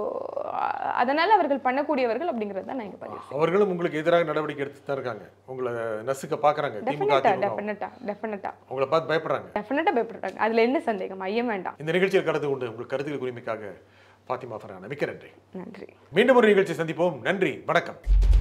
அதனால அவர்கள் பண்ணக்கூடியவர்கள் அப்படிங்கிறது தான் நான் இங்க பதிவு அவர்களும் உங்களுக்கு எதிராக நடவடிக்கை எடுத்து தான் இருக்காங்க உங்களை நசுக்க பாக்குறாங்க திமுக டெஃபினட்டா அதிமுக டெஃபினட்டா டெஃபினட்டா உங்களை பார்த்து பயப்படுறாங்க டெஃபினட்டா பயப்படுறாங்க அதுல என்ன சந்தேகம் ஐயம் வேண்டாம் இந்த நிகழ்ச்சியில் கலந்து கொண்டு உங்கள் கருத்துக்கள் உரிமைக்காக பாத்திமா ஃபரானா மிக்க நன்றி நன்றி மீண்டும் ஒரு நிகழ்ச்சி சந்திப்போம் நன்றி வணக்கம்